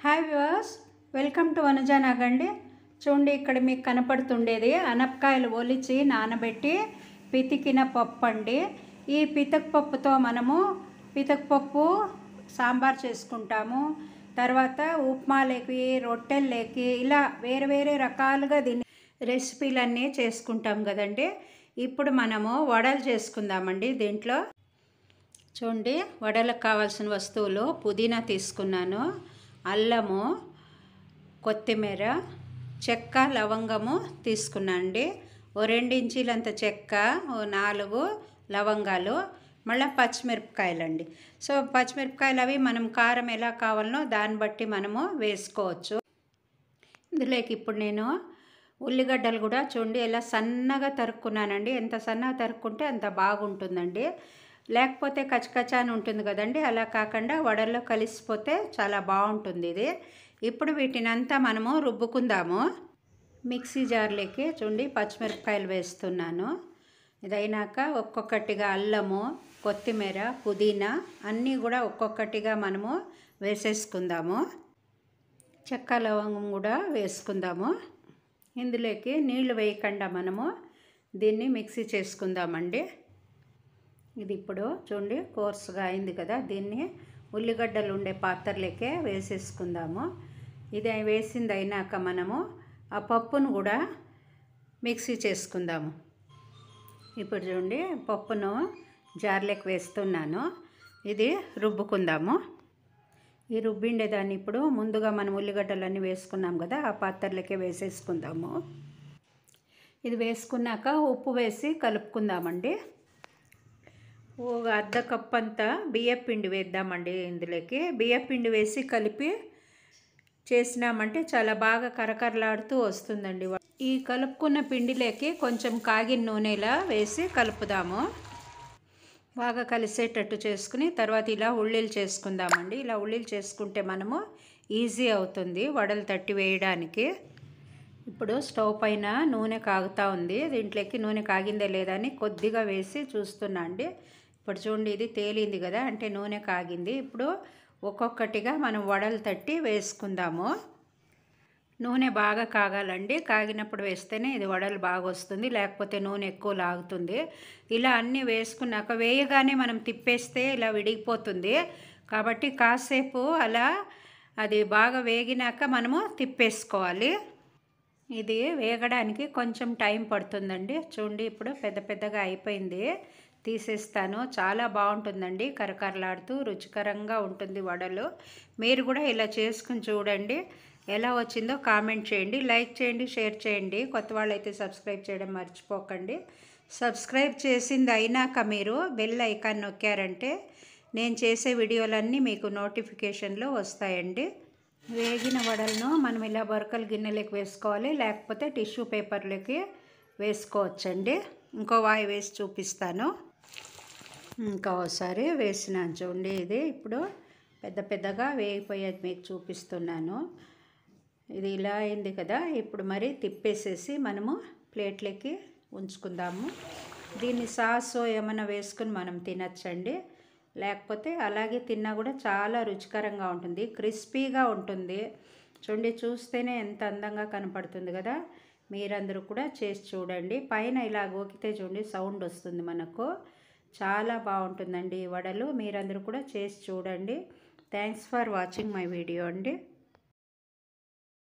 hi viewers welcome to Vanaja నాగండి చూడండి ఇక్కడ మీకు కనపడుతుండేది అనపకాయలు ఒలిచి నానబెట్టి పితికిన పప్పు అండి ఈ పితక పప్పుతో మనము పితక పప్పు సాంబార్ చేసుకుంటాము తర్వాత ఉప్మాలేకి రొట్టెల్లేకి ఇలా వేరే వేరే రకాలుగా దీన్ని రెసిపీలన్నీ చేసుకుంటాం కదండి ఇప్పుడు మనము వడలు చేసుకుందామండి దీంట్లో చూడండి వడలకు కావాల్సిన వస్తువులు పుదీనా తీసుకున్నాను అల్లము కొత్తిమీర చెక్క లవంగము తీసుకున్నాను అండి ఓ రెండు ఇంచీలంత చెక్క ఓ నాలుగు లవంగాలు మళ్ళీ పచ్చిమిరపకాయలు అండి సో పచ్చిమిరపకాయలు అవి మనం కారం ఎలా కావాలనో దాన్ని బట్టి మనము వేసుకోవచ్చు ఇందులోకి ఇప్పుడు నేను ఉల్లిగడ్డలు కూడా చూడండి ఎలా సన్నగా తరుక్కున్నానండి ఎంత సన్నగా తరుక్కుంటే అంత బాగుంటుందండి లేకపోతే కచకచ అని ఉంటుంది కదండి అలా కాకుండా వడల్లో కలిసిపోతే చాలా బాగుంటుంది ఇది ఇప్పుడు వీటిని అంతా మనము రుబ్బుకుందాము మిక్సీ జార్లోకి చూడండి పచ్చిమిరపకాయలు వేస్తున్నాను ఇదైనాక ఒక్కొక్కటిగా అల్లము కొత్తిమీర పుదీనా అన్నీ కూడా ఒక్కొక్కటిగా మనము వేసేసుకుందాము చెక్క లవంగం కూడా వేసుకుందాము ఇందులోకి నీళ్లు వేయకుండా మనము దీన్ని మిక్సీ చేసుకుందామండి ఇది ఇప్పుడు చూడండి కోర్సుగా అయింది కదా దీన్ని ఉల్లిగడ్డలు ఉండే పాత్రలకే వేసేసుకుందాము ఇది వేసింది అయినాక మనము ఆ పప్పును కూడా మిక్సీ చేసుకుందాము ఇప్పుడు చూడండి పప్పును జార్లోకి వేస్తున్నాను ఇది రుబ్బుకుందాము ఈ రుబ్బిండే దాన్ని ఇప్పుడు ముందుగా మనం ఉల్లిగడ్డలన్నీ వేసుకున్నాం కదా ఆ పాత్రలకే వేసేసుకుందాము ఇది వేసుకున్నాక ఉప్పు వేసి కలుపుకుందామండి ఓ అర్ధ కప్ అంతా బియ్యం పిండి వేద్దామండి ఇందులోకి బియ్యం పిండి వేసి కలిపి చేసినామంటే చాలా బాగా కరకరలాడుతూ వస్తుందండి ఈ కలుపుకున్న పిండిలోకి కొంచెం కాగిన నూనెలా వేసి కలుపుదాము బాగా కలిసేటట్టు చేసుకుని తర్వాత ఇలా ఉల్లిలు చేసుకుందామండి ఇలా ఉల్లిలు చేసుకుంటే మనము ఈజీ అవుతుంది వడలు తట్టి వేయడానికి ఇప్పుడు స్టవ్ పైన నూనె కాగుతూ ఉంది దీంట్లోకి నూనె కాగిందే లేదా అని కొద్దిగా వేసి చూస్తున్నా అండి ఇప్పుడు చూడండి ఇది తేలింది కదా అంటే నూనె కాగింది ఇప్పుడు ఒక్కొక్కటిగా మనం వడలు తట్టి వేసుకుందాము నూనె బాగా కాగాలండి కాగినప్పుడు వేస్తేనే ఇది వడలు బాగా వస్తుంది లేకపోతే నూనె ఎక్కువ లాగుతుంది ఇలా అన్నీ వేసుకున్నాక వేయగానే మనం తిప్పేస్తే ఇలా విడిగిపోతుంది కాబట్టి కాసేపు అలా అది బాగా వేగినాక మనము తిప్పేసుకోవాలి ఇది వేగడానికి కొంచెం టైం పడుతుందండి చూడండి ఇప్పుడు పెద్ద పెద్దగా అయిపోయింది తీసేస్తాను చాలా బాగుంటుందండి కరకరలాడుతూ రుచికరంగా ఉంటుంది వడలు మీరు కూడా ఇలా చేసుకుని చూడండి ఎలా వచ్చిందో కామెంట్ చేయండి లైక్ చేయండి షేర్ చేయండి కొత్త వాళ్ళైతే సబ్స్క్రైబ్ చేయడం మర్చిపోకండి సబ్స్క్రైబ్ చేసింది అయినాక మీరు బెల్ ఐకాన్ నొక్కారంటే నేను చేసే వీడియోలన్నీ మీకు నోటిఫికేషన్లో వస్తాయండి వేగిన వడలను మనం ఇలా బొరకలు గిన్నెలోకి వేసుకోవాలి లేకపోతే టిష్యూ పేపర్లోకి వేసుకోవచ్చండి ఇంకో వాయి వేసి చూపిస్తాను ఇంకా ఒకసారి వేసినాను చూడండి ఇది ఇప్పుడు పెద్ద పెద్దగా వేగిపోయేది మీకు చూపిస్తున్నాను ఇది ఇలా అయింది కదా ఇప్పుడు మరి తిప్పేసేసి మనము ప్లేట్లకి ఉంచుకుందాము దీన్ని సాస్ ఏమైనా వేసుకుని మనం తినచ్చండి లేకపోతే అలాగే తిన్నా కూడా చాలా రుచికరంగా ఉంటుంది క్రిస్పీగా ఉంటుంది చూడండి చూస్తేనే ఎంత అందంగా కనపడుతుంది కదా మీరందరూ కూడా చేసి చూడండి పైన ఇలా గోకితే చూడండి సౌండ్ వస్తుంది మనకు చాలా బాగుంటుందండి ఈ వడలు మీరందరూ కూడా చేసి చూడండి thanks for watching my video అండి